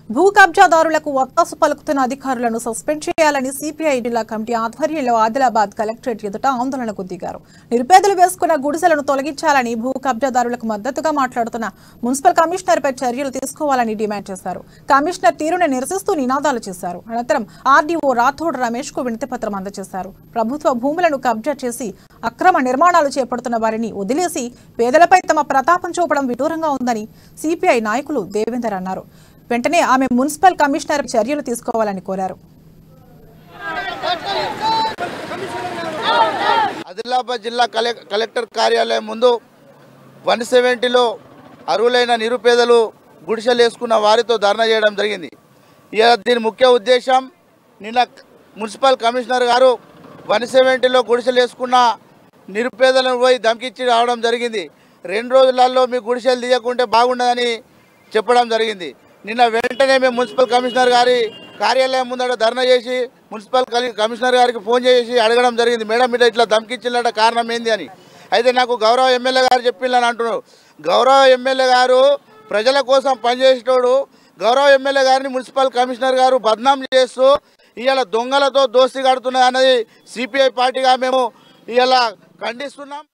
భూ కబ్జాదారులకు వత్తాసు పలుకుతున్న అధికారులను సస్పెండ్ చేయాలని సిపిఐ జిల్లా కమిటీ ఆధ్వర్యంలో ఆదిలాబాద్ కలెక్టరేట్ ఎదుట ఆందోళనకు దిగారు నిరుపేదలు వేసుకున్న గుడిసెలను తొలగించాలని భూ కబ్జాదారులకు మద్దతుగా మాట్లాడుతున్న మున్సిపల్ కమిషనర్పై చర్యలు తీసుకోవాలని డిమాండ్ చేశారు కమిషనర్ తీరును నిరసిస్తూ నినాదాలు చేశారు అనంతరం ఆర్డీఓ రాథోడ్ రమేష్ కు వినతి పత్రం అందజేశారు ప్రభుత్వ భూములను కబ్జా చేసి అక్రమ నిర్మాణాలు చేపడుతున్న వారిని వదిలేసి పేదలపై తమ ప్రతాపం చూపడం విదూరంగా ఉందని సిపిఐ నాయకులు దేవేందర్ అన్నారు వెంటనే ఆమె మున్సిపల్ కమిషనర్ చర్యలు తీసుకోవాలని కోరారు ఆదిలాబాద్ జిల్లా కలె కలెక్టర్ కార్యాలయం ముందు వన్ సెవెంటీలో అర్హులైన నిరుపేదలు గుడిసెలు వేసుకున్న వారితో ధర్నా చేయడం జరిగింది ఇక దీని ముఖ్య ఉద్దేశం నిన్న మున్సిపల్ కమిషనర్ గారు వన్ సెవెంటీలో గుడిసెలు వేసుకున్న నిరుపేదలను పోయి ధమ్కిచ్చి రావడం జరిగింది రెండు రోజులలో మీ గుడిసెలు తీయకుంటే బాగుండదని చెప్పడం జరిగింది నిన్న వెంటనే మేము మున్సిపల్ కమిషనర్ గారి కార్యాలయం ముందట ధర్నా చేసి మున్సిపల్ కలి- కమిషనర్ గారికి ఫోన్ చేసి అడగడం జరిగింది మేడం మీరు ఇట్లా ధమ్కిచ్చినట్ట కారణం ఏంది అని అయితే నాకు గౌరవ ఎమ్మెల్యే గారు చెప్పిందని అంటున్నారు గౌరవ ఎమ్మెల్యే గారు ప్రజల కోసం పనిచేసేటోడు గౌరవ ఎమ్మెల్యే గారిని మున్సిపల్ కమిషనర్ గారు బద్నాం చేస్తూ ఇవాళ దొంగలతో దోస్తి కడుతున్నది అన్నది సిపిఐ పార్టీగా మేము ఇవాళ ఖండిస్తున్నాం